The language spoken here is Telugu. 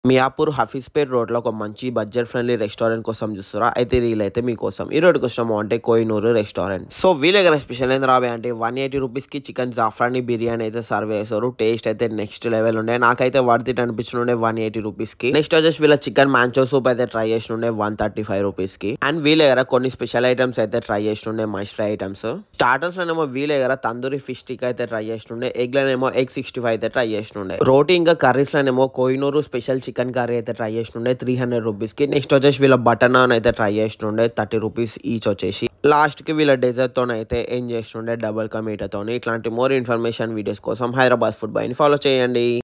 మియాపూర్ హఫీజ్పేట్ రోడ్లో ఒక మంచి బడ్జెట్ ఫ్రెండ్లీ రెస్టారెంట్ కోసం చూస్తారా అయితే వీళ్ళైతే మీకోసం ఈ రోడ్డుకి వచ్చినాము అంటే కోయినూరు రెస్టారెంట్ సో వీళ్ళ దగ్గర స్పెషల్ ఏంది రాబే అంటే వన్ ఎయిటీ రూపీస్కి చికెన్ జాఫ్రాని బిర్యానీ అయితే సర్వ్ చేస్తారు టేస్ట్ అయితే నెక్స్ట్ లెవెల్ ఉండే నాకైతే వర్త్ ఇట్ అనిపించుండే వన్ ఎయిటీ రూపీస్కి నెక్స్ట్ వచ్చేసి వీళ్ళ చికెన్ మ్యాంచో సూప్ అయితే ట్రై చేసినుండే వన్ థర్టీ ఫైవ్ రూపీస్కి అండ్ వీళ్ళ దగ్గర కొన్ని స్పెషల్ ఐటమ్స్ అయితే ట్రై చేసినుండే మస్ట్ ఫ్రై ఐటమ్స్ స్టార్టర్స్ లోనేమో వీళ్ళ దగ్గర తందూరి ఫిష్ టిక్ అయితే ట్రై చేస్తుండే ఎగ్ లోనేమో ఎగ్ సిక్స్టీ ఫైవ్ అయితే ట్రై చేస్తుండే రోటీ ఇంకా కర్రీస్ లోనేమో కోయినూరు స్పెషల్ చికెన్ కర్రీ అయితే ట్రై చేస్తుండే త్రీ హండ్రెడ్ రూపీస్ కి నెక్స్ట్ వచ్చేసి వీళ్ళ బటర్ నాన్ అయితే ట్రై చేస్తుండే థర్టీ రూపీస్ ఈచ్ వచ్చేసి లాస్ట్ కి వీళ్ళ డెజర్ట్ తో అయితే ఏం చేస్తుండే డబుల్ కమీటతో ఇట్లాంటి మోర్ ఇన్ఫర్మేషన్ వీడియోస్ కోసం హైదరాబాద్ ఫుడ్ బైని ఫాలో చేయండి